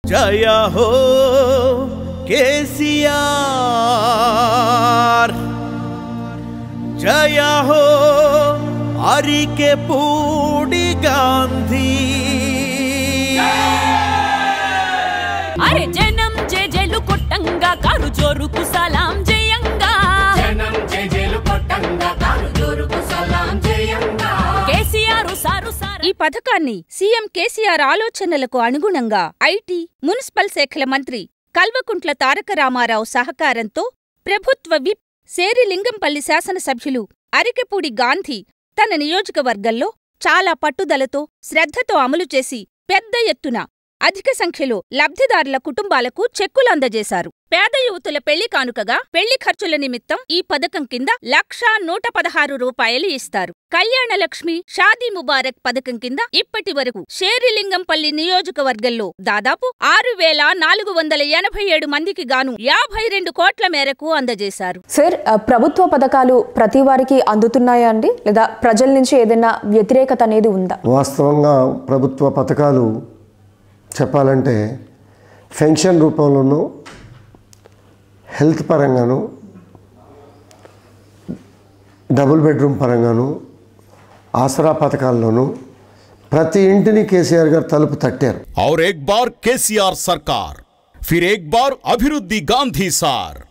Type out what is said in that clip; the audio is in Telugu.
జయ హో కేసీఆర్ జయ హో అరికే పూడి గాంధీ అరే జనం జేజేలు కొట్టంగా కారు జోరుకు సలాం జయంగా జనం జేజేలు కొట్టంగా కారు జోరుకు సలాం చేయంగా కేసీఆర్ సారు సారు ఈ పథకాన్ని సీఎం కేసీఆర్ ఆలోచనలకు అనుగుణంగా ఐటీ మున్సిపల్ శాఖల మంత్రి కల్వకుంట్ల తారక రామారావు సహకారంతో ప్రభుత్వ విప్ సేరిలింగంపల్లి శాసనసభ్యులు అరికెపూడి గాంధీ తన నియోజకవర్గంలో చాలా పట్టుదలతో శ్రద్ధతో అమలు చేసి పెద్ద ఎత్తున అధిక సంఖ్యలో లబ్ధిదారుల కుటుంబాలకు చెక్కులు అందజేశారు పేద యువతుల పెళ్లి కానుకగా పెళ్లి ఖర్చుల నిమిత్తం ఈ పథకం కింద లక్షా నూట పదహారు రూపాయలు ఇస్తారు కళ్యాణలక్ష్మి షాదీ ముబారక్ పథకం కింద ఇప్పటి వరకు షేరిలింగంపల్లి నియోజకవర్గంలో దాదాపు ఆరు వేల నాలుగు వందల ఎనభై ఏడు మందికి గాను యాభై రెండు కోట్ల మేరకు అందజేశారు సార్ ఆ, ప్రభుత్వ పథకాలు ప్రతి వారికి అందుతున్నాయా అండి లేదా ప్రజల నుంచి ఏదైనా వ్యతిరేకత అనేది ఉందా వాస్తవంగా ప్రభుత్వ పథకాలు చెప్పాలంటే పెన్షన్ రూపంలోనూ హెల్త్ పరంగాను డబుల్ బెడ్రూమ్ పరంగాను ఆసరా పథకాల్లోనూ ప్రతి ఇంటిని కేసీఆర్ గారు తలుపు తట్టారు और एक बार केसीआर सरकार फिर एक बार अभिवृद्धि गांधी सार